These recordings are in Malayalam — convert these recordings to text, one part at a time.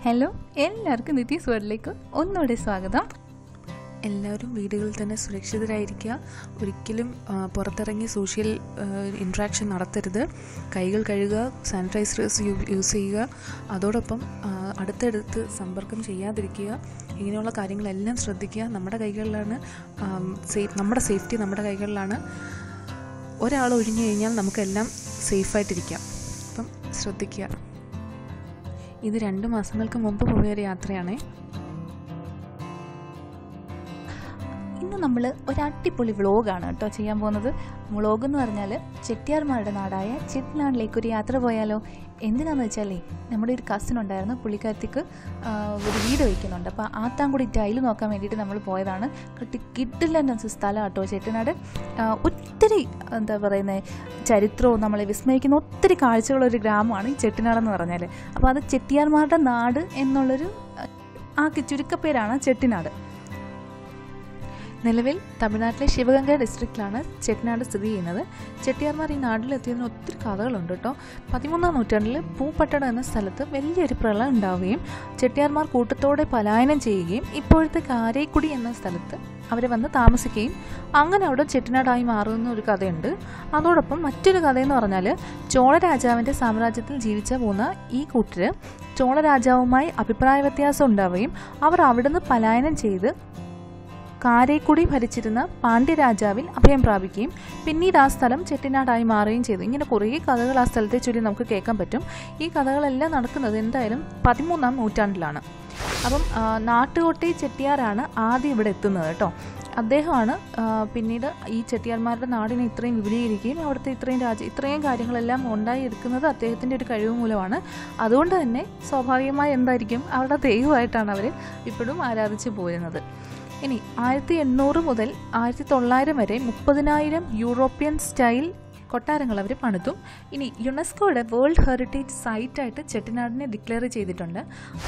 ഹലോ എല്ലാവർക്കും നിതീസ് വേർഡിലേക്ക് ഒന്നുകൂടെ സ്വാഗതം എല്ലാവരും വീടുകളിൽ തന്നെ സുരക്ഷിതരായിരിക്കുക ഒരിക്കലും ആ, പുറത്തിറങ്ങി സോഷ്യൽ ഇൻട്രാക്ഷൻ നടത്തരുത് കൈകൾ കഴുകുക സാനിറ്റൈസേഴ്സ് യൂസ് ചെയ്യുക അതോടൊപ്പം ആ, അടുത്തടുത്ത് സമ്പർക്കം ചെയ്യാതിരിക്കുക ഇങ്ങനെയുള്ള കാര്യങ്ങളെല്ലാം ശ്രദ്ധിക്കുക നമ്മുടെ കൈകളിലാണ് സേഫ് നമ്മുടെ സേഫ്റ്റി നമ്മുടെ കൈകളിലാണ് ഒരാൾ ഒഴിഞ്ഞു കഴിഞ്ഞാൽ നമുക്കെല്ലാം സേഫായിട്ടിരിക്കാം അപ്പം ശ്രദ്ധിക്കുക ഇത് രണ്ട് മാസങ്ങൾക്ക് മുമ്പ് പോയൊരു യാത്രയാണേ ഇന്ന് നമ്മൾ ഒരു അടിപൊളി വ്ളോഗാണ് കേട്ടോ ചെയ്യാൻ പോകുന്നത് വ്ളോഗ് എന്ന് പറഞ്ഞാൽ ചെട്ടിയാർമാരുടെ നാടായ ചെട്ടിനാടിലേക്ക് ഒരു യാത്ര പോയാലോ എന്തിനാന്ന് വെച്ചാലേ നമ്മുടെ ഒരു കസിൻ ഉണ്ടായിരുന്നു പുള്ളിക്കാരത്തേക്ക് ആ, ഒരു വീട് വയ്ക്കുന്നുണ്ട് അപ്പോൾ ആത്താൻകുടി ടൈല് നോക്കാൻ വേണ്ടിയിട്ട് നമ്മൾ പോയതാണ് കിട്ടി കിട്ടില്ല സ്ഥലം കേട്ടോ ചെട്ടിനാട് ആ, ഒത്തിരി എന്താ പറയുന്നത് ചരിത്രവും നമ്മളെ വിസ്മയിക്കുന്ന ഒത്തിരി കാഴ്ചകളൊരു ഗ്രാമമാണ് ഈ ചെട്ടിനാടെന്ന് പറഞ്ഞാൽ അപ്പോൾ അത് ചെട്ടിയാർമാരുടെ നാട് എന്നുള്ളൊരു ആ ചുരുക്കപ്പേരാണ് ചെട്ടിനാട് നിലവിൽ തമിഴ്നാട്ടിലെ ശിവഗംഗ ഡിസ്ട്രിക്റ്റിലാണ് ചെട്ടിനാട് സ്ഥിതി ചെയ്യുന്നത് ചെട്ടിയാർമാർ ഈ നാട്ടിലെത്തിയതിന് ഒത്തിരി കഥകളുണ്ട് കേട്ടോ പതിമൂന്നാം നൂറ്റാണ്ടിൽ പൂപ്പട്ടട എന്ന സ്ഥലത്ത് വലിയൊരു പ്രളയം ഉണ്ടാവുകയും ചെട്ടിയാർമാർ കൂട്ടത്തോടെ പലായനം ചെയ്യുകയും ഇപ്പോഴത്തെ കാരേക്കുടി എന്ന സ്ഥലത്ത് അവർ വന്ന് താമസിക്കുകയും അങ്ങനെ അവിടെ ചെട്ടിനാടായി മാറുന്ന ഒരു കഥയുണ്ട് അതോടൊപ്പം മറ്റൊരു കഥയെന്ന് പറഞ്ഞാൽ ചോള രാജാവിൻ്റെ സാമ്രാജ്യത്തിൽ ജീവിച്ച പോന്ന ഈ കൂട്ടര് ചോള രാജാവുമായി അഭിപ്രായ വ്യത്യാസം ഉണ്ടാവുകയും അവർ അവിടുന്ന് പലായനം ചെയ്ത് കാരേക്കുടി ഭരിച്ചിരുന്ന പാണ്ഡ്യരാജാവിൽ അഭയം പ്രാപിക്കുകയും പിന്നീട് ആ സ്ഥലം ചെട്ടിനാടായി മാറുകയും ചെയ്തു ഇങ്ങനെ കുറേ കഥകൾ ആ സ്ഥലത്തെ ചൊല്ലി നമുക്ക് കേൾക്കാൻ പറ്റും ഈ കഥകളെല്ലാം നടക്കുന്നത് എന്തായാലും പതിമൂന്നാം നൂറ്റാണ്ടിലാണ് അപ്പം ആ, നാട്ടുകോട്ടை ചെട്ടിയാറാണ് ആദ്യം ഇവിടെ എത്തുന്നത് കേട്ടോ അദ്ദേഹമാണ് ആ, പിന്നീട് ഈ ചെട്ടിയാർമാരുടെ നാടിനെ ഇത്രയും വിപുലീകരിക്കുകയും അവിടുത്തെ ഇത്രയും രാജ ഇത്രയും കാര്യങ്ങളെല്ലാം ഉണ്ടായി എടുക്കുന്നത് അദ്ദേഹത്തിൻ്റെ ഒരു കഴിവ് മൂലമാണ് അതുകൊണ്ട് തന്നെ സ്വാഭാവികമായി എന്തായിരിക്കും അവരുടെ ദൈവമായിട്ടാണ് അവർ ഇപ്പോഴും ആരാധിച്ചു പോരുന്നത് ഇനി ആയിരത്തി എണ്ണൂറ് മുതൽ ആയിരത്തി തൊള്ളായിരം വരെ മുപ്പതിനായിരം യൂറോപ്യൻ സ്റ്റൈൽ കൊട്ടാരങ്ങൾ അവർ പണിതും ഇനി യുനെസ്കോയുടെ വേൾഡ് ഹെറിറ്റേജ് സൈറ്റായിട്ട് ചെട്ടിനാടിനെ ഡിക്ലെയർ ചെയ്തിട്ടുണ്ട്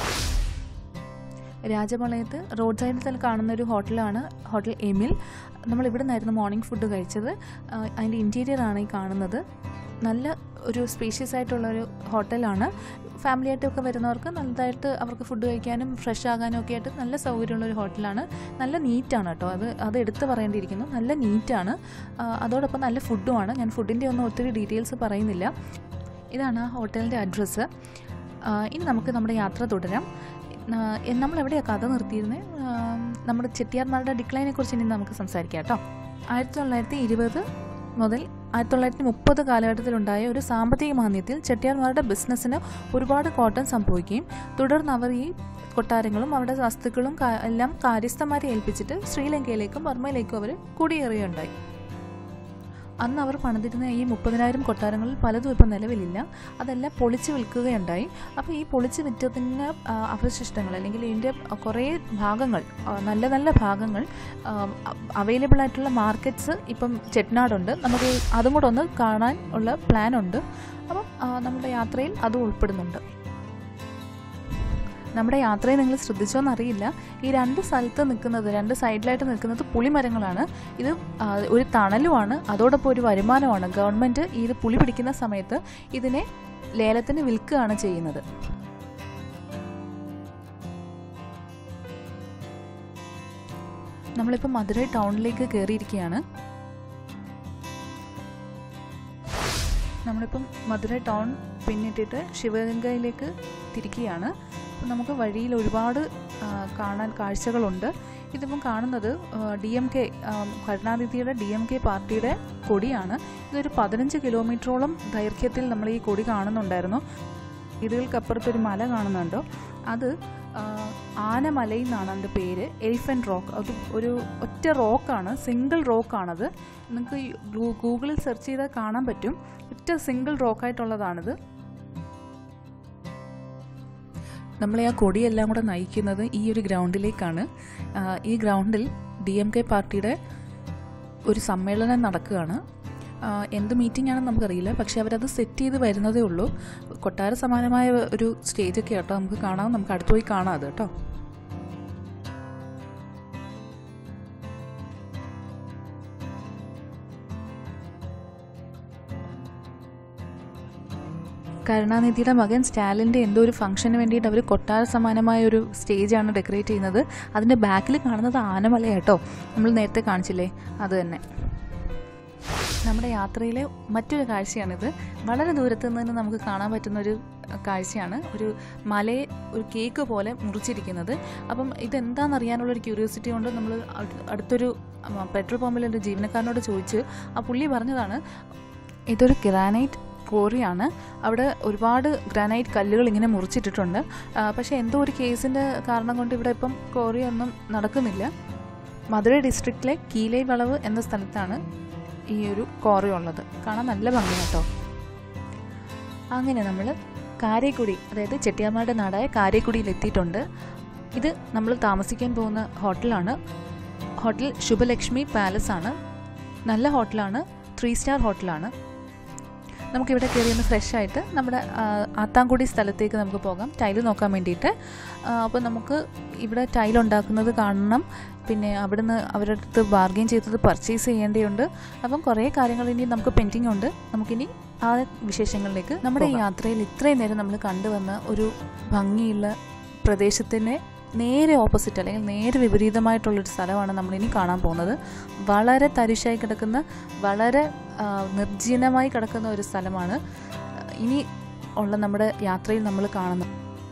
രാജപാളയത്ത് റോഡ് സൈഡിൽ തന്നെ കാണുന്ന ഒരു ഹോട്ടലാണ് ഹോട്ടൽ എമിൽ നമ്മൾ ഇവിടെ നിന്നായിരുന്നു മോർണിംഗ് ഫുഡ് കഴിച്ചത് ആ, അതിൻ്റെ ഇൻറ്റീരിയർ ആണ് ഈ കാണുന്നത് നല്ല ഒരു സ്പേഷ്യസ് ആയിട്ടുള്ള ഒരു ഹോട്ടലാണ് ഫാമിലി ആയിട്ടൊക്കെ വരുന്നവർക്ക് നല്ലതായിട്ട് അവർക്ക് ഫുഡ് കഴിക്കാനും ഫ്രഷ് ആകാനും ഒക്കെ ആയിട്ട് നല്ല സൗകര്യമുള്ള ഒരു ഹോട്ടലാണ് നല്ല നീറ്റാണ് കേട്ടോ അത് അത് എടുത്ത് പറയേണ്ടിയിരിക്കുന്നു നല്ല നീറ്റാണ് അതോടൊപ്പം നല്ല ഫുഡുമാണ് ഞാൻ ഫുഡിൻ്റെ ഒന്നും ഒത്തിരി ഡീറ്റെയിൽസ് പറയുന്നില്ല ഇതാണ് ആ ഹോട്ടലിൻ്റെ അഡ്രസ്സ് ഇനി നമുക്ക് നമ്മുടെ യാത്ര തുടരാം ആ, നമ്മൾ എവിടെയാണ് കഥ നിർത്തിയിരുന്നത് ആ, നമ്മുടെ ചെട്ടിയാർമാരുടെ ഡിക്ലൈനെ കുറിച്ച് ഇനി നമുക്ക് സംസാരിക്കാം കേട്ടോ ആയിരത്തി തൊള്ളായിരത്തി ഇരുപത് മുതൽ ആയിരത്തി തൊള്ളായിരത്തി മുപ്പത് കാലഘട്ടത്തിലുണ്ടായ ഒരു സാമ്പത്തിക മാന്ദ്യത്തിൽ ചെട്ടിയാർമാരുടെ ബിസിനസ്സിന് ഒരുപാട് കോട്ടം സംഭവിക്കുകയും തുടർന്ന് അവർ ഈ കൊട്ടാരങ്ങളും അവരുടെ വസ്തുക്കളും കാ- എല്ലാം കാര്യസ്ഥന്മാരെ ഏൽപ്പിച്ചിട്ട് ശ്രീലങ്കയിലേക്കും ബർമ്മയിലേക്കും അവർ കുടിയേറുകയുണ്ടായി അന്ന് അവർ പണിതിരുന്ന ഈ മുപ്പതിനായിരം കൊട്ടാരങ്ങളിൽ പലതും ഇപ്പം നിലവിലില്ല അതെല്ലാം പൊളിച്ച് വിൽക്കുകയുണ്ടായി അപ്പോൾ ഈ പൊളിച്ച് വിറ്റതിന് ആ, അവശിഷ്ടങ്ങൾ അല്ലെങ്കിൽ ഇതിൻ്റെ കുറേ ഭാഗങ്ങൾ ആ, നല്ല നല്ല ഭാഗങ്ങൾ അവൈലബിൾ ആയിട്ടുള്ള മാർക്കറ്റ്സ് ഇപ്പം ചെട്നാടുണ്ട് നമുക്ക് അതും കൂടെ ഒന്ന് കാണാൻ ഉള്ള പ്ലാൻ ഉണ്ട് അപ്പം ആ, നമ്മുടെ യാത്രയിൽ അതും ഉൾപ്പെടുന്നുണ്ട് നമ്മുടെ യാത്രയിൽ നിങ്ങൾ ശ്രദ്ധിച്ചോന്നറിയില്ല ഈ രണ്ട് സ്ഥലത്ത് നിൽക്കുന്നത് രണ്ട് സൈഡിലായിട്ട് നിൽക്കുന്നത് പുളിമരങ്ങളാണ് ഇത് ആ, ഒരു തണലുമാണ് അതോടൊപ്പം ഒരു വരുമാനമാണ് ഗവൺമെൻറ് ഇത് പുളി പിടിക്കുന്ന സമയത്ത് ഇതിനെ ലേലത്തിന് വിൽക്കുകയാണ് ചെയ്യുന്നത് നമ്മളിപ്പോൾ മധുരൈ ടൗണിലേക്ക് കയറിയിരിക്കുകയാണ് നമ്മളിപ്പം മധുരൈ ടൗൺ പിന്നിട്ടിട്ട് ശിവഗംഗയിലേക്ക് തിരിക്കുകയാണ് അപ്പം നമുക്ക് വഴിയിൽ ഒരുപാട് ആ, കാണാൻ കാഴ്ചകളുണ്ട് ഇതിപ്പം കാണുന്നത് ഡി എം കെ കരുണാനിധിയുടെ ഡി എം കെ പാർട്ടിയുടെ കൊടിയാണ് ഇതൊരു പതിനഞ്ച് കിലോമീറ്ററോളം ദൈർഘ്യത്തിൽ നമ്മൾ ഈ കൊടി കാണുന്നുണ്ടായിരുന്നു വീടുകൾക്കപ്പുറത്തൊരു മല കാണുന്നുണ്ടോ അത് ആ, ആനമലയിൽ നിന്നാണ് അതിൻ്റെ പേര് എലിഫൻറ്റ് റോക്ക് അത് ഒരു ഒറ്റ റോക്കാണ് സിംഗിൾ റോക്കാണത് നിങ്ങൾക്ക് ഈ ഗൂ- ഗൂഗിളിൽ സെർച്ച് ചെയ്താൽ കാണാൻ പറ്റും ഒറ്റ സിംഗിൾ റോക്കായിട്ടുള്ളതാണിത് നമ്മളെ ആ കൊടിയെല്ലാം കൂടെ നയിക്കുന്നത് ഈ ഒരു ഗ്രൗണ്ടിലേക്കാണ് ആ, ഈ ഗ്രൗണ്ടിൽ ഡി എം കെ പാർട്ടിയുടെ ഒരു സമ്മേളനം നടക്കുകയാണ് ആ, എന്ത് മീറ്റിംഗ് ആണെന്ന് നമുക്കറിയില്ല പക്ഷെ അവരത് സെറ്റ് ചെയ്ത് വരുന്നതേ ഉള്ളൂ കൊട്ടാര സമാനമായ ഒരു സ്റ്റേജൊക്കെ കേട്ടോ നമുക്ക് കാണാം നമുക്ക് അടുത്ത് പോയി കാണാം അത് കേട്ടോ കരുണാനിധിയുടെ മകൻ സ്റ്റാലിൻ്റെ എന്തോ ഒരു ഫംഗ്ഷന് വേണ്ടിയിട്ട് അവർ കൊട്ടാര സമാനമായ ഒരു സ്റ്റേജാണ് ഡെക്കറേറ്റ് ചെയ്യുന്നത് അതിൻ്റെ ബാക്കിൽ കാണുന്നത് ആനമലയാട്ടോ നമ്മൾ നേരത്തെ കാണിച്ചില്ലേ അത് തന്നെ നമ്മുടെ യാത്രയിലെ മറ്റൊരു കാഴ്ചയാണിത് വളരെ ദൂരത്ത് നിന്ന് തന്നെ നമുക്ക് കാണാൻ പറ്റുന്ന ഒരു കാഴ്ചയാണ് ഒരു മലയെ ഒരു കേക്ക് പോലെ മുറിച്ചിരിക്കുന്നത് അപ്പം ഇതെന്താണെന്നറിയാനുള്ളൊരു ക്യൂരിയോസിറ്റി കൊണ്ട് നമ്മൾ അടുത്തൊരു പെട്രോൾ പമ്പിലൊരു ജീവനക്കാരനോട് ചോദിച്ച് ആ പുള്ളി പറഞ്ഞതാണ് ഇതൊരു ഗ്രാനൈറ്റ് കോറിയാണ് അവിടെ ഒരുപാട് ഗ്രാനൈറ്റ് കല്ലുകൾ ഇങ്ങനെ മുറിച്ചിട്ടിട്ടുണ്ട് ആ, പക്ഷേ എന്തോ ഒരു കേസിൻ്റെ കാരണം കൊണ്ട് ഇവിടെ ഇപ്പം കോറിയൊന്നും നടക്കുന്നില്ല മധുരൈ ഡിസ്ട്രിക്റ്റിലെ കീലൈ വളവ് എന്ന സ്ഥലത്താണ് ഈ ഒരു കോറി ഉള്ളത് കാണാൻ നല്ല ഭംഗി കേട്ടോ അങ്ങനെ നമ്മൾ കാരേക്കുടി അതായത് ചെട്ടിയാമ്മയുടെ നാടായ കാരേക്കുടിയിൽ എത്തിയിട്ടുണ്ട് ഇത് നമ്മൾ താമസിക്കാൻ പോകുന്ന ഹോട്ടലാണ് ഹോട്ടൽ ശുഭലക്ഷ്മി പാലസ് ആണ് നല്ല ഹോട്ടലാണ് ത്രീ സ്റ്റാർ ഹോട്ടലാണ് നമുക്കിവിടെ കയറി ഒന്ന് ഫ്രഷ് ആയിട്ട് നമ്മുടെ ആ, ആത്താംകുടി സ്ഥലത്തേക്ക് നമുക്ക് പോകാം ടൈല് നോക്കാൻ വേണ്ടിയിട്ട് അപ്പോൾ നമുക്ക് ഇവിടെ ടൈൽ ഉണ്ടാക്കുന്നത് കാണണം പിന്നെ അവിടുന്ന് അവരുടെ അടുത്ത് ബാർഗെയിൻ ചെയ്തത് പർച്ചേസ് ചെയ്യേണ്ടതുണ്ട് അപ്പം കുറേ കാര്യങ്ങൾ ഇനി നമുക്ക് പെൻഡിങ് ഉണ്ട് നമുക്കിനി ആ വിശേഷങ്ങളിലേക്ക് നമ്മുടെ ഈ യാത്രയിൽ ഇത്രയും നേരം നമ്മൾ കണ്ടുവന്ന ഒരു ഭംഗിയുള്ള പ്രദേശത്തിൻ്റെ നേരെ ഓപ്പോസിറ്റ് അല്ലെങ്കിൽ നേരെ വിപരീതമായിട്ടുള്ളൊരു സ്ഥലമാണ് നമ്മളിനി കാണാൻ പോകുന്നത് വളരെ തരിശായി കിടക്കുന്ന വളരെ ആ, നിർജ്ജനമായി കിടക്കുന്ന ഒരു സ്ഥലമാണ് ഇനി ഉള്ള നമ്മുടെ യാത്രയിൽ നമ്മൾ കാണുന്നത്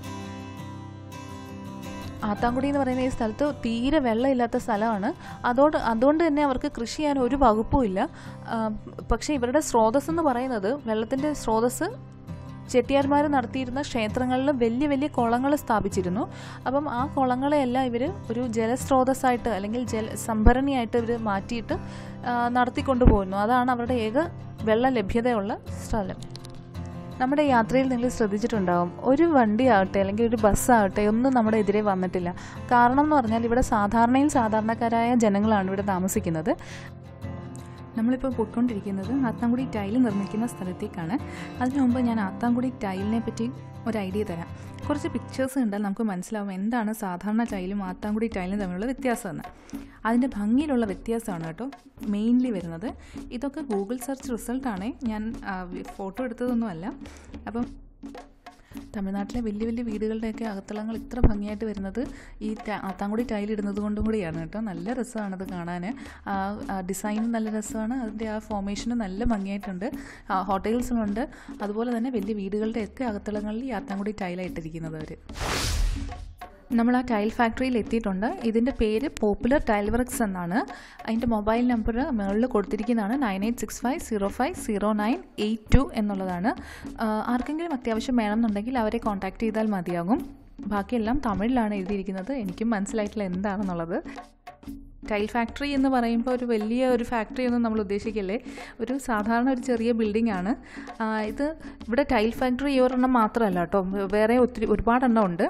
ആത്താങ്കുടി എന്ന് പറയുന്ന ഈ സ്ഥലത്ത് തീരെ വെള്ളമില്ലാത്ത സ്ഥലമാണ് അതോട് അതുകൊണ്ട് തന്നെ അവർക്ക് കൃഷി ചെയ്യാൻ ഒരു വകുപ്പുമില്ല ആ, പക്ഷേ ഇവരുടെ സ്രോതസ് എന്ന് പറയുന്നത് വെള്ളത്തിൻ്റെ സ്രോതസ് ചെട്ടിയാർമാർ നടത്തിയിരുന്ന ക്ഷേത്രങ്ങളിൽ വലിയ വലിയ കുളങ്ങൾ സ്ഥാപിച്ചിരുന്നു അപ്പം ആ കുളങ്ങളെയെല്ലാം ഇവർ ഒരു ജലസ്രോതസ്സായിട്ട് അല്ലെങ്കിൽ ജല സംഭരണിയായിട്ട് ഇവർ മാറ്റിയിട്ട് ആ, നടത്തിക്കൊണ്ടു പോകുന്നു അതാണ് അവരുടെ ഏക വെള്ള ലഭ്യതയുള്ള സ്ഥലം നമ്മുടെ യാത്രയിൽ നിങ്ങൾ ശ്രദ്ധിച്ചിട്ടുണ്ടാവും ഒരു വണ്ടി ആകട്ടെ അല്ലെങ്കിൽ ഒരു ബസ് ആകട്ടെ ഒന്നും നമ്മുടെ എതിരെ വന്നിട്ടില്ല കാരണം എന്ന് പറഞ്ഞാൽ ഇവിടെ സാധാരണയും സാധാരണക്കാരായ ജനങ്ങളാണ് ഇവിടെ താമസിക്കുന്നത് നമ്മളിപ്പോൾ പോയിക്കൊണ്ടിരിക്കുന്നത് ആത്താങ്കുടി ടൈൽ നിർമ്മിക്കുന്ന സ്ഥലത്തേക്കാണ് അതിനു മുമ്പ് ഞാൻ ആത്താങ്കുടി ടൈലിനെ പറ്റി ഒരു ഐഡിയ തരാം കുറച്ച് പിക്ചേഴ്സ് കണ്ടാൽ നമുക്ക് മനസ്സിലാവും എന്താണ് സാധാരണ ടൈലും ആത്താങ്കുടി ടൈലും തമ്മിലുള്ള വ്യത്യാസം എന്ന് അതിൻ്റെ ഭംഗിയിലുള്ള വ്യത്യാസമാണ് കേട്ടോ മെയിൻലി വരുന്നത് ഇതൊക്കെ ഗൂഗിൾ സെർച്ച് റിസൾട്ടാണ് ഞാൻ ഫോട്ടോ എടുത്തതൊന്നുമല്ല അപ്പം തമിഴ്നാട്ടിലെ വലിയ വലിയ വീടുകളുടെയൊക്കെ അകത്തളങ്ങൾ ഇത്ര ഭംഗിയായിട്ട് വരുന്നത് ഈ ട- ആത്താങ്കുടി ടൈലിടുന്നത് കൊണ്ടും കൂടിയാണ് കേട്ടോ നല്ല രസമാണത് കാണാൻ ആ ഡിസൈനും നല്ല രസമാണ് അതിൻ്റെ ആ ഫോർമേഷനും നല്ല ഭംഗിയായിട്ടുണ്ട് ആ, ഹോട്ടൽസിലുണ്ട് അതുപോലെ തന്നെ വലിയ വീടുകളുടെയൊക്കെ അകത്തളങ്ങളിൽ ഈ ആത്താങ്കുടി ടൈലായിട്ടിരിക്കുന്നത് അവർ നമ്മൾ ആ ടൈൽ ഫാക്ടറിയിൽ എത്തിയിട്ടുണ്ട് ഇതിൻ്റെ പേര് പോപ്പുലർ ടൈൽ വർക്ക്സ് എന്നാണ് അതിൻ്റെ മൊബൈൽ നമ്പർ മുകളിൽ കൊടുത്തിരിക്കുന്നതാണ് nine eight six five zero five zero nine eight two എന്നുള്ളതാണ് ആ, ആർക്കെങ്കിലും അത്യാവശ്യം വേണമെന്നുണ്ടെങ്കിൽ അവരെ കോൺടാക്ട് ചെയ്താൽ മതിയാകും ബാക്കിയെല്ലാം തമിഴിലാണ് എഴുതിയിരിക്കുന്നത് എനിക്കും മനസ്സിലായിട്ടില്ല എന്താണെന്നുള്ളത് ടൈൽ ഫാക്ടറി എന്ന് പറയുമ്പോൾ ഒരു വലിയ ഒരു ഫാക്ടറി ഒന്നും നമ്മൾ ഉദ്ദേശിക്കല്ലേ ഒരു സാധാരണ ഒരു ചെറിയ ബിൽഡിംഗ് ആണ് ആ, ഇത് ഇവിടെ ടൈൽ ഫാക്ടറി ഈ ഒരെണ്ണം മാത്രമല്ല കേട്ടോ വേറെ ഒത്തിരി ഒരുപാടെണ്ണം ഉണ്ട്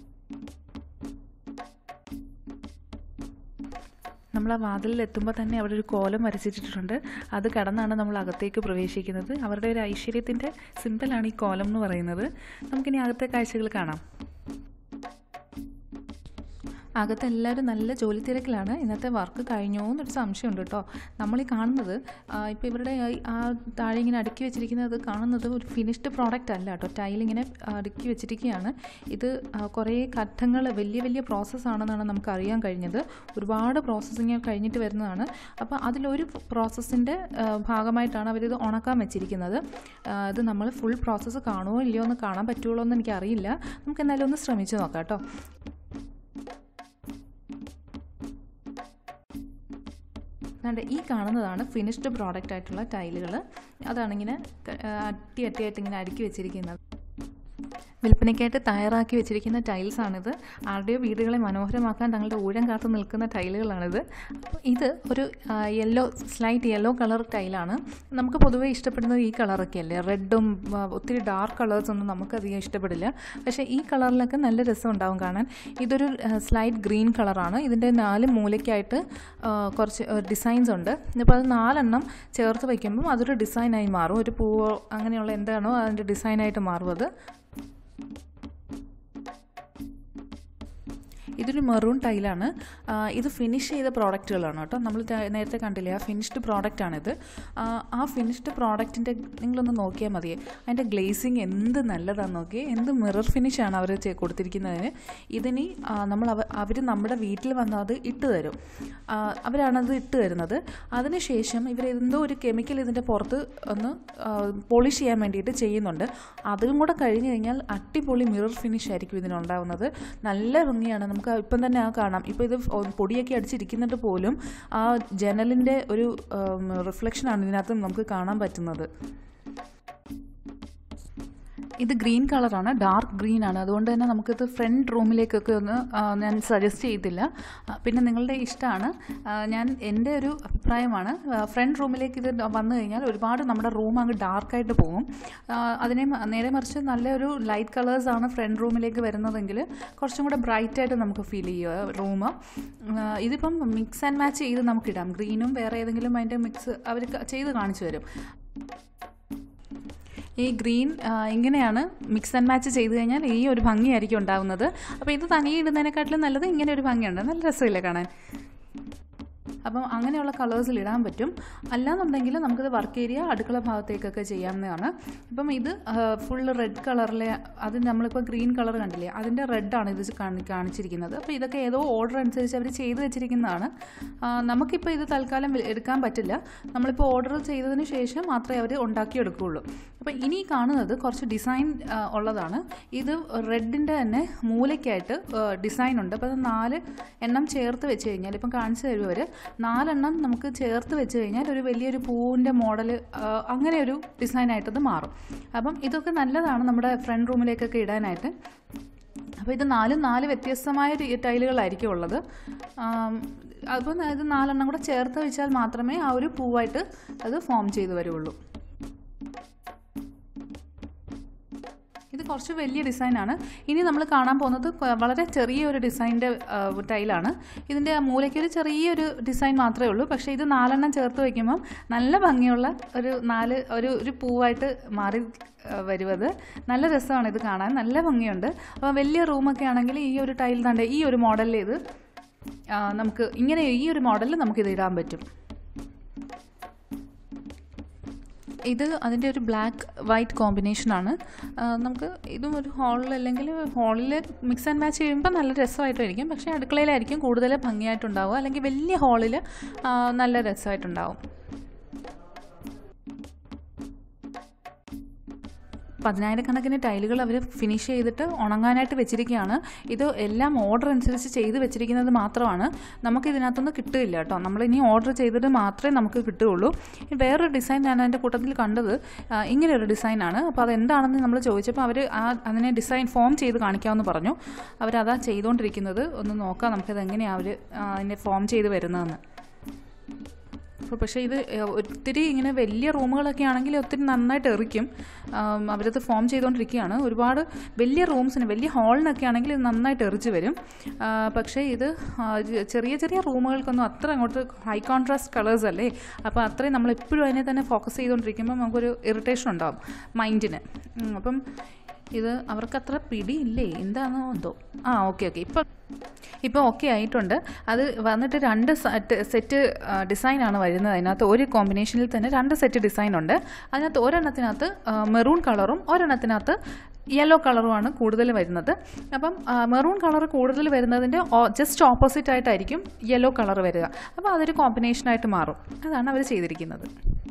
നമ്മൾ ആ വാതിലിൽ എത്തുമ്പോൾ തന്നെ അവിടെ ഒരു കോലം വരച്ചിട്ടിട്ടുണ്ട് അത് കടന്നാണ് നമ്മൾ അകത്തേക്ക് പ്രവേശിക്കുന്നത് അവരുടെ ഒരു ഐശ്വര്യത്തിൻ്റെ സിമ്പിളാണ് ഈ കോലം എന്ന് പറയുന്നത് നമുക്കിനി അകത്തെ കാഴ്ചകൾ കാണാം അകത്ത് എല്ലാവരും നല്ല ജോലി തിരക്കിലാണ് ഇന്നത്തെ വർക്ക് കഴിഞ്ഞോ എന്നൊരു സംശയമുണ്ട് കേട്ടോ നമ്മൾ ഈ കാണുന്നത് ഇപ്പോൾ ഇവരുടെ ഈ ആ താഴെ ഇങ്ങനെ അടുക്കി വെച്ചിരിക്കുന്നത് കാണുന്നത് ഒരു ഫിനിഷ്ഡ് പ്രോഡക്റ്റ് അല്ല കേട്ടോ ടൈൽ ഇങ്ങനെ അടുക്കി വെച്ചിരിക്കുകയാണ് ഇത് ആ, കുറേ ഘട്ടങ്ങൾ വലിയ വലിയ പ്രോസസ്സാണെന്നാണ് നമുക്ക് അറിയാൻ കഴിഞ്ഞത് ഒരുപാട് പ്രോസസ്സിങ് കഴിഞ്ഞിട്ട് വരുന്നതാണ് അപ്പോൾ അതിലൊരു പ്രോസസ്സിൻ്റെ ഭാഗമായിട്ടാണ് അവരിത് ഉണക്കാൻ വെച്ചിരിക്കുന്നത് ആ, ഇത് നമ്മൾ ഫുൾ പ്രോസസ്സ് കാണുമോ ഇല്ലയോ എന്ന് കാണാൻ പറ്റുള്ളൂ എന്ന് എനിക്കറിയില്ല നമുക്ക് എന്തായാലും ഒന്ന് ശ്രമിച്ചു നോക്കാം കേട്ടോ കണ്ട് ഈ കാണുന്നതാണ് ഫിനിഷ്ഡ് പ്രോഡക്റ്റ് ആയിട്ടുള്ള ടൈലുകൾ അതാണിങ്ങനെ ക- ആ, അട്ടി അട്ടിയായിട്ട് ഇങ്ങനെ അടുക്കി വെച്ചിരിക്കുന്നത് വിൽപ്പനയ്ക്കായിട്ട് തയ്യാറാക്കി വെച്ചിരിക്കുന്ന ടൈൽസാണിത് ആരുടെയോ വീടുകളെ മനോഹരമാക്കാൻ തങ്ങളുടെ ഊഴം കാത്തു നിൽക്കുന്ന ടൈലുകളാണിത് അപ്പോൾ ഇത് ഒരു യെല്ലോ സ്ലൈറ്റ് യെല്ലോ കളർ ടൈലാണ് നമുക്ക് പൊതുവേ ഇഷ്ടപ്പെടുന്നത് ഈ കളറൊക്കെ അല്ലേ റെഡും ഒത്തിരി ഡാർക്ക് കളേഴ്സ് ഒന്നും നമുക്കധികം ഇഷ്ടപ്പെടില്ല പക്ഷേ ഈ കളറിലൊക്കെ നല്ല രസം ഉണ്ടാവും കാണാൻ ഇതൊരു സ്ലൈറ്റ് ഗ്രീൻ കളറാണ് ഇതിൻ്റെ നാല് മൂലയ്ക്കായിട്ട് ആ, കുറച്ച് ഡിസൈൻസ് ഉണ്ട് ഇപ്പോൾ അത് നാലെണ്ണം ചേർത്ത് വയ്ക്കുമ്പം അതൊരു ഡിസൈനായി മാറും ഒരു പൂവോ അങ്ങനെയുള്ള എന്താണോ അതിൻ്റെ ഡിസൈനായിട്ട് മാറും അത് ഇതൊരു മെറൂൺ ടൈലാണ് ആ, ഇത് ഫിനിഷ് ചെയ്ത പ്രോഡക്റ്റുകളാണ് കേട്ടോ നമ്മൾ ത- നേരത്തെ കണ്ടില്ലേ ആ ഫിനിഷ്ഡ് പ്രോഡക്റ്റാണിത് ആ, ആ ഫിനിഷ്ഡ് പ്രോഡക്റ്റിൻ്റെ നിങ്ങളൊന്ന് നോക്കിയാൽ മതിയെ അതിൻ്റെ ഗ്ലേസിങ് എന്ത് നല്ലതാണെന്ന് നോക്കി എന്ത് മിറർ ഫിനിഷാണ് അവർ കൊടുത്തിരിക്കുന്നതിന് ഇതിനി ആ, നമ്മൾ അവർ നമ്മുടെ വീട്ടിൽ വന്ന് അത് ഇട്ട് തരും ആ, അവരാണത് ഇട്ട് തരുന്നത് അതിനുശേഷം ഇവർ എന്തോ ഒരു കെമിക്കൽ ഇതിൻ്റെ പുറത്ത് ഒന്ന് പോളിഷ് ചെയ്യാൻ വേണ്ടിയിട്ട് ചെയ്യുന്നുണ്ട് അതും കൂടെ കഴിഞ്ഞ് കഴിഞ്ഞാൽ അടിപൊളി മിറർ ഫിനിഷ് ആയിരിക്കും ഇതിനുണ്ടാവുന്നത് നല്ല ഭംഗിയാണ് നമുക്ക് ഇപ്പം തന്നെ ആ കാണാം ഇപ്പോൾ ഇത് ഫ- പൊടിയൊക്കെ അടിച്ചിരിക്കുന്നിട്ട് പോലും ആ ജനലിൻ്റെ ഒരു റിഫ്ലക്ഷനാണ് ഇതിനകത്ത് നമുക്ക് കാണാൻ പറ്റുന്നത് ഇത് ഗ്രീൻ കളറാണ് ഡാർക്ക് ഗ്രീൻ ആണ് അതുകൊണ്ട് തന്നെ നമുക്കിത് ഫ്രണ്ട് റൂമിലേക്കൊക്കെ ഒന്ന് ആ, ഞാൻ സജസ്റ്റ് ചെയ്തില്ല ആ, പിന്നെ നിങ്ങളുടെ ഇഷ്ടമാണ് ആ, ഞാൻ എൻ്റെ ഒരു അഭിപ്രായമാണ് ഫ്രണ്ട് റൂമിലേക്ക് ഇത് വന്നു കഴിഞ്ഞാൽ ഒരുപാട് നമ്മുടെ റൂം അങ്ങ് ഡാർക്കായിട്ട് പോകും ആ, അതിനെ മ- നേരെ മറിച്ച് നല്ലൊരു ലൈറ്റ് കളേഴ്സാണ് ഫ്രണ്ട് റൂമിലേക്ക് വരുന്നതെങ്കിൽ കുറച്ചും കൂടെ ബ്രൈറ്റ് ആയിട്ട് നമുക്ക് ഫീൽ ചെയ്യുക റൂം ഇതിപ്പം മിക്സ് ആൻഡ് മാച്ച് ചെയ്ത് നമുക്കിടാം ഗ്രീനും വേറെ ഏതെങ്കിലും അതിൻ്റെ മിക്സ് അവർ ചെയ്ത് കാണിച്ചു തരും ഈ ഗ്രീൻ ആ, ഇങ്ങനെയാണ് മിക്സ് ആൻഡ് മാച്ച് ചെയ്ത് കഴിഞ്ഞാൽ ഈ ഒരു ഭംഗിയായിരിക്കും ഉണ്ടാകുന്നത് അപ്പോൾ ഇത് തനിയെ ഇടുന്നതിനെക്കാട്ടിലും നല്ലത് ഇങ്ങനെ ഒരു ഭംഗിയുണ്ട് നല്ല രസമില്ലേ കാണാൻ അപ്പം അങ്ങനെയുള്ള കളേഴ്സിൽ ഇടാൻ പറ്റും അല്ലാന്നുണ്ടെങ്കിൽ നമുക്കിത് വർക്ക് ഏരിയ അടുക്കള ഭാഗത്തേക്കൊക്കെ ചെയ്യാവുന്നതാണ് ഇപ്പം ഇത് ഫുള്ള് റെഡ് കളറിലെ അത് നമ്മളിപ്പോൾ ഗ്രീൻ കളർ കണ്ടില്ലേ അതിൻ്റെ റെഡാണ് ഇത് കാണി- കാണിച്ചിരിക്കുന്നത് അപ്പോൾ ഇതൊക്കെ ഏതോ ഓർഡർ അനുസരിച്ച് അവർ ചെയ്ത് വെച്ചിരിക്കുന്നതാണ് ആ, നമുക്കിപ്പോൾ ഇത് തൽക്കാലം വി- എടുക്കാൻ പറ്റില്ല നമ്മളിപ്പോൾ ഓർഡർ ചെയ്തതിന് ശേഷം മാത്രമേ അവർ ഉണ്ടാക്കിയെടുക്കുകയുള്ളൂ അപ്പോൾ ഇനി കാണുന്നത് കുറച്ച് ഡിസൈൻ ആ, ഉള്ളതാണ് ഇത് റെഡിൻ്റെ തന്നെ മൂലയ്ക്കായിട്ട് ഡിസൈൻ ഉണ്ട് അപ്പോൾ അത് നാല് എണ്ണം ചേർത്ത് വെച്ച് കഴിഞ്ഞാൽ ഇപ്പം കാണിച്ചു തരും അവർ നാലെണ്ണം നമുക്ക് ചേർത്ത് വെച്ച് കഴിഞ്ഞാൽ ഒരു വലിയൊരു പൂവിൻ്റെ മോഡൽ അങ്ങനെ ഒരു ഡിസൈനായിട്ടത് മാറും അപ്പം ഇതൊക്കെ നല്ലതാണ് നമ്മുടെ ഫ്രണ്ട് റൂമിലേക്കൊക്കെ ഇടാനായിട്ട് അപ്പോൾ ഇത് നാലും നാല് വ്യത്യസ്തമായ രീ- ടൈലുകളായിരിക്കും ഉള്ളത് ആം, അപ്പോൾ ഇത് നാലെണ്ണം കൂടെ ചേർത്ത് വെച്ചാൽ മാത്രമേ ആ ഒരു പൂവായിട്ട് അത് ഫോം ചെയ്ത് വരുള്ളൂ ഇത് കുറച്ച് വലിയ ഡിസൈനാണ് ഇനി നമ്മൾ കാണാൻ പോകുന്നത് കൊ- വളരെ ചെറിയൊരു ഡിസൈൻ്റെ ടൈലാണ് ഇതിൻ്റെ ആ മൂലയ്ക്കൊരു ചെറിയൊരു ഡിസൈൻ മാത്രമേ ഉള്ളൂ പക്ഷേ ഇത് നാലെണ്ണം ചേർത്ത് വയ്ക്കുമ്പം നല്ല ഭംഗിയുള്ള ഒരു നാല് ഒരു ഒരു പൂവായിട്ട് മാറി ആ, വരുവത് നല്ല രസമാണ് ഇത് കാണാൻ നല്ല ഭംഗിയുണ്ട് അപ്പോൾ വലിയ റൂമൊക്കെ ആണെങ്കിൽ ഈ ഒരു ടൈൽ തന്നെ ഈ ഒരു മോഡലിൽ ഇത് ആ, നമുക്ക് ഇങ്ങനെ ഈ ഒരു മോഡലിൽ നമുക്കിത് ഇടാൻ പറ്റും ഇത് അതിൻ്റെ ഒരു ബ്ലാക്ക് വൈറ്റ് കോമ്പിനേഷനാണ് നമുക്ക് ഇതും ഒരു ഹാളിൽ അല്ലെങ്കിൽ ഹാളിൽ മിക്സ് ആൻഡ് മാച്ച് ചെയ്യുമ്പോൾ നല്ല രസമായിട്ടായിരിക്കും പക്ഷേ അടുക്കളയിലായിരിക്കും കൂടുതൽ ഭംഗിയായിട്ടുണ്ടാവുക അല്ലെങ്കിൽ വലിയ ഹാളിൽ നല്ല രസമായിട്ടുണ്ടാവും പതിനായിരക്കണക്കിന് ടൈലുകൾ അവർ ഫിനിഷ് ചെയ്തിട്ട് ഉണങ്ങാനായിട്ട് വെച്ചിരിക്കുകയാണ് ഇത് എല്ലാം ഓർഡർ അനുസരിച്ച് ചെയ്ത് വെച്ചിരിക്കുന്നത് മാത്രമാണ് നമുക്ക് ഇതിനകത്തൊന്നും കിട്ടില്ല കേട്ടോ നമ്മൾ ഇനി ഓർഡർ ചെയ്തിട്ട് മാത്രമേ നമുക്ക് കിട്ടുകയുള്ളൂ ഇനി വേറൊരു ഡിസൈൻ ഞാൻ അതിൻ്റെ കൂട്ടത്തിൽ കണ്ടത് ആ, ഇങ്ങനെയൊരു ഡിസൈനാണ് അപ്പോൾ അതെന്താണെന്ന് നമ്മൾ ചോദിച്ചപ്പോൾ അവർ ആ അതിനെ ഡിസൈൻ ഫോം ചെയ്ത് കാണിക്കാമെന്ന് പറഞ്ഞു അവരതാ ചെയ്തുകൊണ്ടിരിക്കുന്നത് ഒന്ന് നോക്കാം നമുക്കത് എങ്ങനെയാണ് അവർ അതിനെ ഫോം ചെയ്ത് വരുന്നതെന്ന് അപ്പോൾ പക്ഷേ ഇത് ഏഹ്, ഒത്തിരി ഇങ്ങനെ വലിയ റൂമുകളൊക്കെ ആണെങ്കിൽ ഒത്തിരി നന്നായിട്ട് എറിക്കും ആം, അവരത് ഫോം ചെയ്തുകൊണ്ടിരിക്കുകയാണ് ഒരുപാട് വലിയ റൂംസിന് വലിയ ഹാളിനൊക്കെ ആണെങ്കിൽ ഇത് നന്നായിട്ട് എറിച്ച് വരും ആ, പക്ഷേ ഇത് ആ, ചെ- ചെറിയ ചെറിയ റൂമുകൾക്കൊന്നും അത്ര അങ്ങോട്ട് ഹൈ കോൺട്രാസ്റ്റ് കളേഴ്സ് അല്ലേ അപ്പോൾ അത്രയും നമ്മൾ എപ്പോഴും അതിനെ തന്നെ ഫോക്കസ് ചെയ്തുകൊണ്ടിരിക്കുമ്പോൾ നമുക്കൊരു ഇറിറ്റേഷൻ ഉണ്ടാവും മൈൻഡിന് ഉം, അപ്പം ഇത് അവർക്കത്ര പിടിയില്ലേ എന്താണോ എന്തോ ആ ഓക്കെ ഓക്കെ ഇപ്പം ഇപ്പോൾ ഓക്കെ ആയിട്ടുണ്ട് അത് വന്നിട്ട് രണ്ട് സെറ്റ് ഡിസൈനാണ് വരുന്നത് അതിനകത്ത് ഒരു കോമ്പിനേഷനിൽ തന്നെ രണ്ട് സെറ്റ് ഡിസൈൻ ഉണ്ട് അതിനകത്ത് ഒരെണ്ണത്തിനകത്ത് മെറൂൺ കളറും ഒരെണ്ണത്തിനകത്ത് യെല്ലോ കളറുമാണ് കൂടുതൽ വരുന്നത് അപ്പം മെറൂൺ കളർ കൂടുതൽ വരുന്നതിൻ്റെ ജസ്റ്റ് ഓപ്പോസിറ്റ് ആയിട്ടായിരിക്കും യെല്ലോ കളർ വരിക അപ്പോൾ അതൊരു കോമ്പിനേഷനായിട്ട് മാറും അതാണ് അവർ ചെയ്തിരിക്കുന്നത്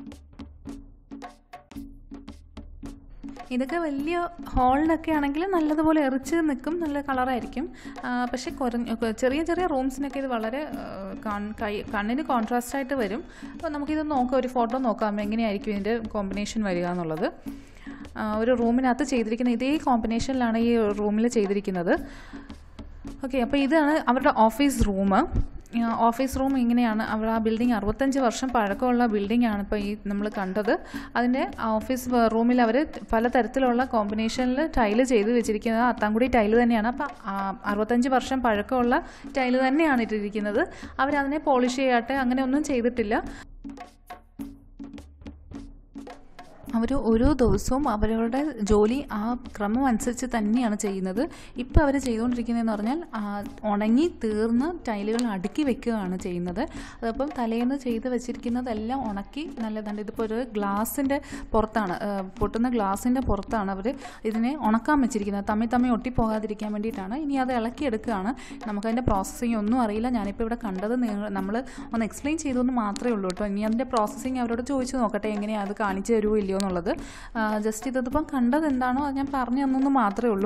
ഇതൊക്കെ വലിയ ഹാളിലൊക്കെ ആണെങ്കിൽ നല്ലതുപോലെ എറിച്ച് നിൽക്കും നല്ല കളറായിരിക്കും ആ, പക്ഷേ കുറഞ്ഞ ചെറിയ ചെറിയ റൂംസിനൊക്കെ ഇത് വളരെ ആ, കാൺ- കൈ- കണ്ണിന് കോൺട്രാസ്റ്റ് ആയിട്ട് വരും അപ്പോൾ നമുക്കിത് നോക്കാം ഒരു ഫോട്ടോ നോക്കാം എങ്ങനെയായിരിക്കും ഇതിൻ്റെ കോമ്പിനേഷൻ വരിക എന്നുള്ളത് ആ, ഒരു റൂമിനകത്ത് ചെയ്തിരിക്കുന്ന ഇതേ കോമ്പിനേഷനിലാണ് ഈ റൂമിൽ ചെയ്തിരിക്കുന്നത് ഓക്കെ അപ്പോൾ ഇതാണ് അവരുടെ ഓഫീസ് റൂം ഓഫീസ് റൂം ഇങ്ങനെയാണ് അവർ ആ ബിൽഡിംഗ് അറുപത്തഞ്ച് വർഷം പഴക്കമുള്ള ബിൽഡിംഗ് ആണ് ഇപ്പോൾ ഈ നമ്മൾ കണ്ടത് അതിൻ്റെ ഓഫീസ് റൂമിൽ അവർ പലതരത്തിലുള്ള കോമ്പിനേഷനിൽ ടൈല് ചെയ്ത് വെച്ചിരിക്കുന്നത് അത്താംകുടി ടൈല് തന്നെയാണ് അപ്പോൾ അറുപത്തഞ്ച് വർഷം പഴക്കമുള്ള ടൈല് തന്നെയാണ് ഇട്ടിരിക്കുന്നത് അവരതിനെ പോളിഷ് ചെയ്യാട്ടെ അങ്ങനെ ഒന്നും ചെയ്തിട്ടില്ല അവർ ഓരോ ദിവസവും അവരവരുടെ ജോലി ആ ക്രമം അനുസരിച്ച് തന്നെയാണ് ചെയ്യുന്നത് ഇപ്പോൾ അവർ ചെയ്തുകൊണ്ടിരിക്കുന്നതെന്ന് പറഞ്ഞാൽ ആ, ഉണങ്ങി തീർന്ന ടൈലുകൾ അടുക്കി വെക്കുകയാണ് ചെയ്യുന്നത് അതപ്പം തലേന്ന് ചെയ്ത് വെച്ചിരിക്കുന്നതെല്ലാം ഉണക്കി നല്ലതാണ് ഇതിപ്പോൾ ഒരു ഗ്ലാസിൻ്റെ പുറത്താണ് ആ, പൊട്ടുന്ന ഗ്ലാസിൻ്റെ പുറത്താണ് അവർ ഇതിനെ ഉണക്കാൻ വെച്ചിരിക്കുന്നത് തമ്മി തമ്മി ഒട്ടിപ്പോകാതിരിക്കാൻ വേണ്ടിയിട്ടാണ് ഇനി അത് ഇളക്കിയെടുക്കുകയാണ് നമുക്കതിൻ്റെ പ്രോസസ്സിങ് ഒന്നും അറിയില്ല ഞാനിപ്പോൾ ഇവിടെ കണ്ടത് നമ്മൾ ഒന്ന് എക്സ്പ്ലെയിൻ ചെയ്തെന്ന് മാത്രമേ ഉള്ളൂ കേട്ടോ ഇനി അതിൻ്റെ പ്രോസസ്സിങ് അവരോട് ചോദിച്ചു നോക്കട്ടെ എങ്ങനെയാണ് അത് കാണിച്ചു തരുമോ ഇല്ലയോ എന്നുള്ളത് ജസ്റ്റ് ഇതിപ്പം കണ്ടത് എന്താണോ അത് ഞാൻ പറഞ്ഞു തന്നെന്ന് മാത്രമേ ഉള്ളൂ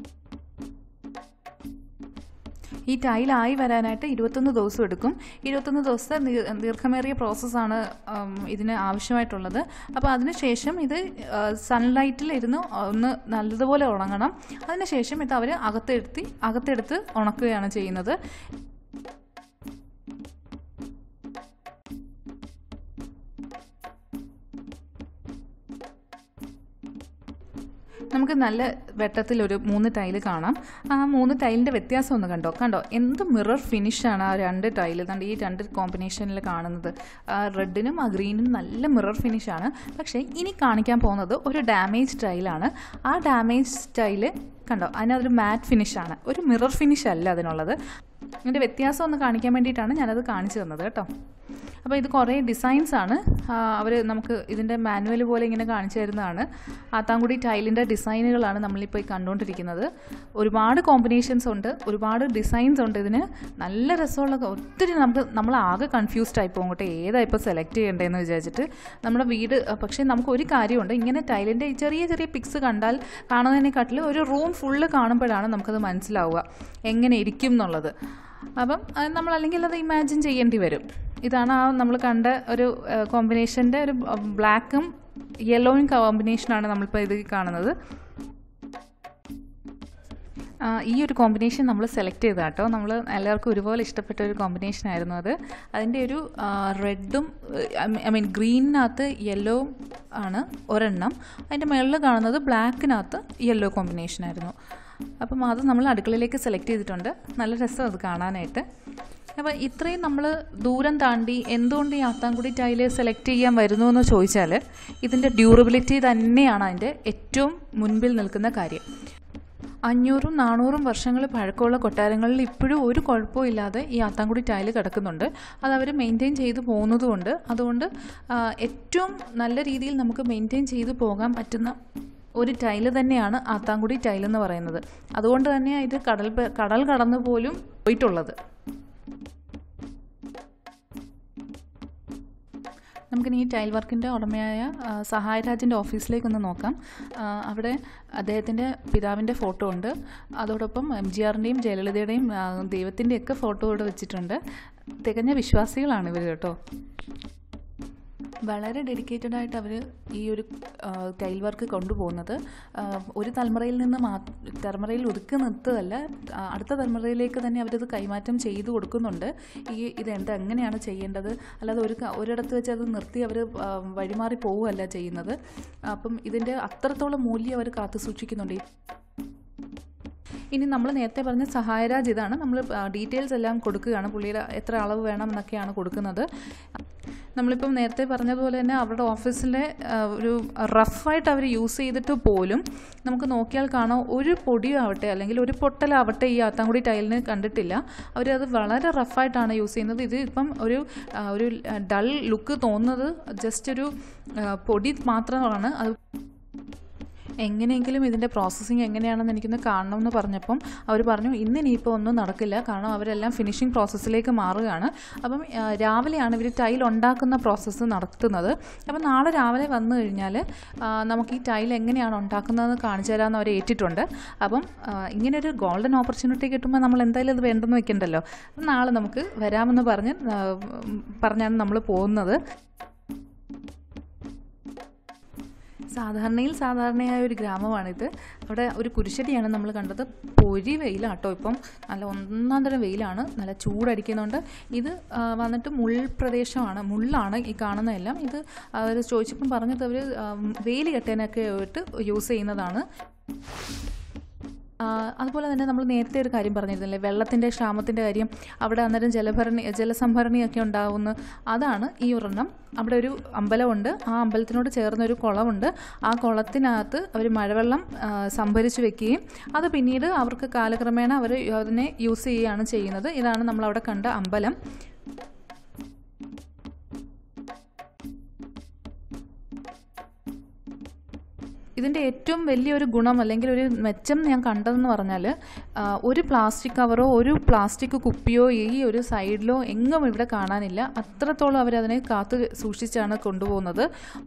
ഈ ടൈലായി വരാനായിട്ട് ഇരുപത്തൊന്ന് ദിവസം എടുക്കും ഇരുപത്തൊന്ന് ദിവസത്തെ ദീ- ദീർഘമേറിയ പ്രോസസ്സാണ് ഉം, ഇതിന് ആവശ്യമായിട്ടുള്ളത് അപ്പോൾ അതിനുശേഷം ഇത് സൺലൈറ്റിൽ ഇരുന്ന് ഒന്ന് നല്ലതുപോലെ ഉണങ്ങണം അതിനുശേഷം ഇത് അവർ അകത്തെടുത്തി അകത്തെടുത്ത് ഉണക്കുകയാണ് ചെയ്യുന്നത് നമുക്ക് നല്ല വെട്ടത്തിൽ ഒരു മൂന്ന് ടൈല് കാണാം ആ മൂന്ന് ടൈലിൻ്റെ വ്യത്യാസം ഒന്ന് കണ്ടോ കണ്ടോ എന്ത് മിറർ ഫിനിഷാണ് ആ രണ്ട് ടൈല് കണ്ട് ഈ രണ്ട് കോമ്പിനേഷനിൽ കാണുന്നത് ആ റെഡിനും ആ ഗ്രീനും നല്ല മിറർ ഫിനിഷാണ് പക്ഷേ ഇനി കാണിക്കാൻ പോകുന്നത് ഒരു ഡാമേജ് ടൈലാണ് ആ ഡാമേജ് ടൈല് കണ്ടോ അതിനതൊരു മാറ്റ് ഫിനിഷാണ് ഒരു മിറർ ഫിനിഷ് അല്ല അതിനുള്ളത് ഇതിൻ്റെ വ്യത്യാസം ഒന്ന് കാണിക്കാൻ വേണ്ടിയിട്ടാണ് ഞാനത് കാണിച്ചു തന്നത് കേട്ടോ അപ്പോൾ ഇത് കുറേ ഡിസൈൻസ് ആണ് അവർ നമുക്ക് ഇതിൻ്റെ മാനുവൽ പോലെ ഇങ്ങനെ കാണിച്ചു തരുന്നതാണ് ആത്താങ്കുടി ടൈലിൻ്റെ ഡിസൈനുകളാണ് നമ്മളിപ്പോൾ ഈ കണ്ടുകൊണ്ടിരിക്കുന്നത് ഒരുപാട് കോമ്പിനേഷൻസ് ഉണ്ട് ഒരുപാട് ഡിസൈൻസ് ഉണ്ട് ഇതിന് നല്ല രസമുള്ള ഒത്തിരി നമുക്ക് നമ്മൾ ആകെ കൺഫ്യൂസ്ഡ് ആയി പോകും കേട്ടോ ഏതാ ഇപ്പോൾ സെലക്ട് ചെയ്യേണ്ടതെന്ന് വിചാരിച്ചിട്ട് നമ്മുടെ വീട് പക്ഷേ നമുക്ക് ഒരു കാര്യമുണ്ട് ഇങ്ങനെ ടൈലിൻ്റെ ഈ ചെറിയ ചെറിയ പിക്സ് കണ്ടാൽ കാണുന്നതിനെക്കാട്ടിൽ ഒരു റൂം ഫുള്ള് കാണുമ്പോഴാണ് നമുക്കത് മനസ്സിലാവുക എങ്ങനെ ഇരിക്കും എന്നുള്ളത് അപ്പം അത് നമ്മൾ അല്ലെങ്കിൽ അത് ഇമാജിൻ ചെയ്യേണ്ടി വരും ഇതാണ് ആ നമ്മൾ കണ്ട ഒരു കോമ്പിനേഷൻ്റെ ഒരു ബ്ലാക്കും യെല്ലോയും കോമ്പിനേഷനാണ് നമ്മളിപ്പോൾ ഇത് കാണുന്നത് ആ, ഈ ഒരു കോമ്പിനേഷൻ നമ്മൾ സെലക്ട് ചെയ്ത കേട്ടോ നമ്മൾ എല്ലാവർക്കും ഒരുപോലെ ഇഷ്ടപ്പെട്ട ഒരു കോമ്പിനേഷൻ ആയിരുന്നു അത് അതിൻ്റെ ഒരു റെഡും ഐ മീൻ ഗ്രീനിനകത്ത് യെല്ലോ ആണ് ഒരെണ്ണം അതിൻ്റെ മുകളിൽ കാണുന്നത് ബ്ലാക്കിനകത്ത് യെല്ലോ കോമ്പിനേഷൻ ആയിരുന്നു അപ്പം അത് നമ്മൾ അടുക്കളയിലേക്ക് സെലക്ട് ചെയ്തിട്ടുണ്ട് നല്ല രസം അത് കാണാനായിട്ട് അപ്പോൾ ഇത്രയും നമ്മൾ ദൂരം താണ്ടി എന്തുകൊണ്ട് ഈ ആത്താൻകുടി ടൈല് സെലക്ട് ചെയ്യാൻ വരുന്നു എന്ന് ചോദിച്ചാൽ ഇതിൻ്റെ ഡ്യൂറബിലിറ്റി തന്നെയാണ് അതിൻ്റെ ഏറ്റവും മുൻപിൽ നിൽക്കുന്ന കാര്യം അഞ്ഞൂറും നാനൂറും വർഷങ്ങൾ പഴക്കമുള്ള കൊട്ടാരങ്ങളിൽ ഇപ്പോഴും ഒരു കുഴപ്പവും ഇല്ലാതെ ഈ ആത്താൻകുടി ടൈല് കിടക്കുന്നുണ്ട് അത് അവർ മെയിൻറ്റെയിൻ ചെയ്തു പോകുന്നതുകൊണ്ട് അതുകൊണ്ട് ആ, ഏറ്റവും നല്ല രീതിയിൽ നമുക്ക് മെയിൻറ്റെയിൻ ചെയ്തു പോകാൻ പറ്റുന്ന ഒരു ടൈല് തന്നെയാണ് ആത്താൻകുടി ടൈൽ എന്ന് പറയുന്നത് അതുകൊണ്ട് തന്നെയാണ് ഇത് കടൽ പ- കടൽ കടന്നു പോലും പോയിട്ടുള്ളത് നമുക്കിനി ഈ ടൈൽ വർക്കിൻ്റെ ഉടമയായ ആ, സഹായരാജിൻ്റെ ഓഫീസിലേക്കൊന്ന് നോക്കാം ആ, അവിടെ അദ്ദേഹത്തിൻ്റെ പിതാവിൻ്റെ ഫോട്ടോ ഉണ്ട് അതോടൊപ്പം എം ജി ആറിൻ്റെയും ജയലളിതയുടെയും ആ, ദൈവത്തിൻ്റെയൊക്കെ ഫോട്ടോ ഇവിടെ വെച്ചിട്ടുണ്ട് തികഞ്ഞ വിശ്വാസികളാണ് ഇവർ കേട്ടോ വളരെ ഡെഡിക്കേറ്റഡ് ആയിട്ട് അവർ ഈ ഒരു ആ, ടൈൽ വർക്ക് കൊണ്ടുപോകുന്നത് ആ, ഒരു തലമുറയിൽ നിന്ന് മാ തലമുറയിൽ ഒതുക്കി നിർത്തതല്ല ആ, അടുത്ത തലമുറയിലേക്ക് തന്നെ അവരത് കൈമാറ്റം ചെയ്തു കൊടുക്കുന്നുണ്ട് ഈ ഇത് എന്താ എങ്ങനെയാണ് ചെയ്യേണ്ടത് അല്ലാതെ ഒരു ക- ഒരിടത്ത് വെച്ച് അത് നിർത്തി അവർ വഴിമാറി പോവുകയല്ല ചെയ്യുന്നത് അപ്പം ഇതിൻ്റെ അത്രത്തോളം മൂല്യം അവർ കാത്തു സൂക്ഷിക്കുന്നുണ്ട് ഈ ഇനി നമ്മൾ നേരത്തെ പറഞ്ഞ സഹായരാജ് ഇതാണ് നമ്മൾ ഡീറ്റെയിൽസ് എല്ലാം കൊടുക്കുകയാണ് പുള്ളിയുടെ എത്ര അളവ് വേണം എന്നൊക്കെയാണ് കൊടുക്കുന്നത് നമ്മളിപ്പം നേരത്തെ പറഞ്ഞതുപോലെ തന്നെ അവരുടെ ഓഫീസിലെ ആ, ഒരു റഫായിട്ട് അവർ യൂസ് ചെയ്തിട്ട് പോലും നമുക്ക് നോക്കിയാൽ കാണാം ഒരു പൊടിയാവട്ടെ അല്ലെങ്കിൽ ഒരു പൊട്ടലാവട്ടെ ഈ ആത്താങ്കുടി ടൈലിന് കണ്ടിട്ടില്ല അവരത് വളരെ റഫായിട്ടാണ് യൂസ് ചെയ്യുന്നത് ഇത് ഇപ്പം ഒരു ആ, ഒരു ഡൾ ലുക്ക് തോന്നുന്നത് ജസ്റ്റ് ഒരു ആ, പൊടി മാത്രമാണ് അത് എങ്ങനെയെങ്കിലും ഇതിൻ്റെ പ്രോസസ്സിങ് എങ്ങനെയാണെന്ന് എനിക്കൊന്ന് കാണണമെന്ന് പറഞ്ഞപ്പം അവർ പറഞ്ഞു ഇന്ന് ഇനിയിപ്പോൾ ഒന്നും നടക്കില്ല കാരണം അവരെല്ലാം ഫിനിഷിംഗ് പ്രോസസ്സിലേക്ക് മാറുകയാണ് അപ്പം ആ, രാവിലെയാണ് ഇവർ ടൈൽ ഉണ്ടാക്കുന്ന പ്രോസസ്സ് നടത്തുന്നത് അപ്പം നാളെ രാവിലെ വന്നു കഴിഞ്ഞാൽ ആ, നമുക്ക് ഈ ടൈൽ എങ്ങനെയാണ് ഉണ്ടാക്കുന്നതെന്ന് കാണിച്ചു തരാമെന്ന് അവർ ഏറ്റിട്ടുണ്ട് അപ്പം ആ, ഇങ്ങനൊരു ഗോൾഡൻ ഓപ്പർച്യൂണിറ്റി കിട്ടുമ്പോൾ നമ്മൾ എന്തായാലും അത് വേണ്ടെന്ന് വെക്കണ്ടല്ലോ അപ്പം നാളെ നമുക്ക് വരാമെന്ന് പറഞ്ഞ് ആ, പറഞ്ഞാണ് നമ്മൾ പോകുന്നത് സാധാരണയിൽ സാധാരണയായ ഒരു ഗ്രാമമാണിത് അവിടെ ഒരു കുരിശടിയാണ് നമ്മൾ കണ്ടത് പൊരി വെയിലാട്ടോ ഇപ്പം നല്ല ഒന്നാം തരം വെയിലാണ് നല്ല ചൂടടിക്കുന്നുണ്ട് ഇത് ആ, വന്നിട്ട് മുൾപ്രദേശമാണ് മുള്ളാണ് ഈ കാണുന്നതെല്ലാം ഇത് അവർ ചോദിച്ചപ്പം പറഞ്ഞത് അവർ വെയിൽ കെട്ടാനൊക്കെ ആയിട്ട് യൂസ് ചെയ്യുന്നതാണ് ആ, അതുപോലെ തന്നെ നമ്മൾ നേരത്തെ ഒരു കാര്യം പറഞ്ഞിരുന്നില്ലേ വെള്ളത്തിൻ്റെ ക്ഷാമത്തിൻ്റെ കാര്യം അവിടെ അന്നേരം ജലഭരണി ജലസംഭരണിയൊക്കെ ഉണ്ടാവുന്നു അതാണ് ഈ ഒരെണ്ണം അവിടെ ഒരു അമ്പലമുണ്ട് ആ അമ്പലത്തിനോട് ചേർന്നൊരു കുളമുണ്ട് ആ കുളത്തിനകത്ത് അവർ മഴവെള്ളം ആ, സംഭരിച്ചു വെക്കുകയും അത് പിന്നീട് അവർക്ക് കാലക്രമേണ അവർ അതിനെ യൂസ് ചെയ്യുകയാണ് ചെയ്യുന്നത് ഇതാണ് നമ്മളവിടെ കണ്ട അമ്പലം ഇതിൻ്റെ ഏറ്റവും വലിയൊരു ഗുണം അല്ലെങ്കിൽ ഒരു മെച്ചം ഞാൻ കണ്ടതെന്ന് പറഞ്ഞാൽ ആ, ഒരു പ്ലാസ്റ്റിക് കവറോ ഒരു പ്ലാസ്റ്റിക് കുപ്പിയോ ഈ ഒരു സൈഡിലോ എങ്ങും ഇവിടെ കാണാനില്ല അത്രത്തോളം അവരതിനെ കാത്തു സൂക്ഷിച്ചാണ് കൊണ്ടുപോകുന്നത്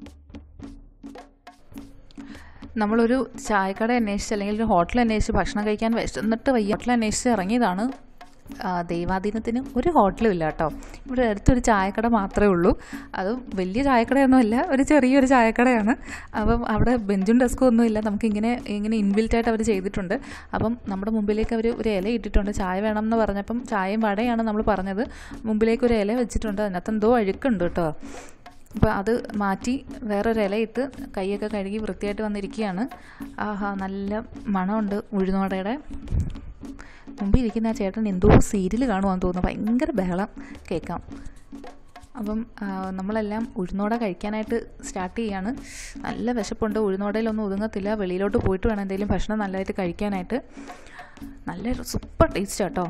നമ്മളൊരു ചായക്കട അന്വേഷിച്ച് അല്ലെങ്കിൽ ഒരു ഹോട്ടൽ അന്വേഷിച്ച് ഭക്ഷണം കഴിക്കാൻ വിശന്നിട്ട് വയ്യ ഹോട്ടൽ അന്വേഷിച്ച് ഇറങ്ങിയതാണ് ആ, ദൈവാധീനത്തിന് ഒരു ഹോട്ടലും ഇല്ല കേട്ടോ ഇവിടെ അടുത്തൊരു ചായക്കട മാത്രമേ ഉള്ളൂ അത് വലിയ ചായക്കടയൊന്നുമല്ല ഒരു ചെറിയൊരു ചായക്കടയാണ് അപ്പം അവിടെ ബെഞ്ചും ഡെസ്കും ഒന്നും ഇല്ല നമുക്കിങ്ങനെ ഇങ്ങനെ ഇൻബിൽറ്റായിട്ട് അവർ ചെയ്തിട്ടുണ്ട് അപ്പം നമ്മുടെ മുമ്പിലേക്ക് അവർ ഒരു ഇല ഇട്ടിട്ടുണ്ട് ചായ വേണം എന്ന് പറഞ്ഞപ്പം ചായയും വടയാണ് നമ്മൾ പറഞ്ഞത് മുമ്പിലേക്ക് ഒരു ഇല വെച്ചിട്ടുണ്ട് അതിനകത്ത് എന്തോ അഴുക്കുണ്ട് കേട്ടോ അപ്പോൾ അത് മാറ്റി വേറൊരു ഇലയിട്ട് കൈയൊക്കെ കഴുകി വൃത്തിയായിട്ട് വന്നിരിക്കുകയാണ് ആഹാ നല്ല മണമുണ്ട് ഉഴുന്നുവടയുടെ മുമ്പിൽ ഇരിക്കുന്ന ആ ചേട്ടൻ എന്തോ സീരിയൽ കാണുവാന്ന് തോന്നുന്നു ഭയങ്കര ബഹളം കേൾക്കാം അപ്പം ആ, നമ്മളെല്ലാം ഉഴുന്നോട കഴിക്കാനായിട്ട് സ്റ്റാർട്ട് ചെയ്യാണ് നല്ല വിശപ്പുണ്ട് ഉഴുന്നോടയിലൊന്നും ഒതുങ്ങത്തില്ല വെളിയിലോട്ട് പോയിട്ട് വേണം എന്തെങ്കിലും ഭക്ഷണം നല്ലതായിട്ട് കഴിക്കാനായിട്ട് നല്ല സൂപ്പർ ടേസ്റ്റ് കേട്ടോ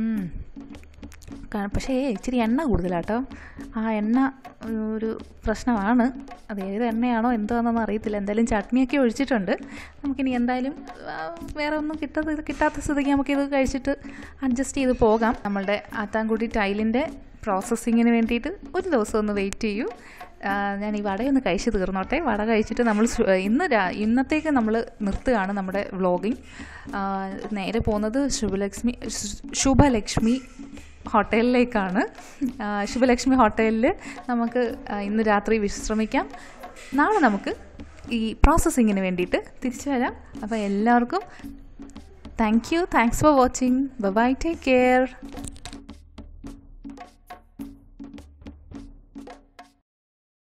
കാ- പക്ഷേ ഇച്ചിരി എണ്ണ കൂടുതലാട്ടോ ആ എണ്ണ ഒരു പ്രശ്നമാണ് അത് ഏത് എണ്ണയാണോ എന്താണെന്നൊന്നും അറിയത്തില്ല എന്തായാലും ചട്നിയൊക്കെ ഒഴിച്ചിട്ടുണ്ട് നമുക്കിനി എന്തായാലും ആ, വേറെ ഒന്നും കിട്ടാത്ത ഇത് കിട്ടാത്ത സ്ഥിതിക്ക് നമുക്കിത് കഴിച്ചിട്ട് അഡ്ജസ്റ്റ് ചെയ്ത് പോകാം നമ്മളുടെ ആത്താൻകുടി ടൈലിൻ്റെ പ്രോസസ്സിങ്ങിന് വേണ്ടിയിട്ട് ഒരു ദിവസം ഒന്ന് വെയിറ്റ് ചെയ്യൂ ആ, ഞാൻ ഈ വടയൊന്ന് കഴിച്ച് തീർന്നോട്ടെ വട കഴിച്ചിട്ട് നമ്മൾ ശു- ഇന്ന് രാ ഇന്നത്തേക്ക് നമ്മൾ നിർത്തുകയാണ് നമ്മുടെ വ്ളോഗിങ് നേരെ പോകുന്നത് ശുഭലക്ഷ്മി ശു- ശുഭലക്ഷ്മി ഹോട്ടലിലേക്കാണ് ആ, ശുഭലക്ഷ്മി ഹോട്ടലിൽ നമുക്ക് ആ, ഇന്ന് രാത്രി വിശ്രമിക്കാം നാളെ നമുക്ക് ഈ പ്രോസസ്സിങ്ങിന് വേണ്ടിയിട്ട് തിരിച്ചു വരാം അപ്പോൾ എല്ലാവർക്കും thank you thanks for watching bye take care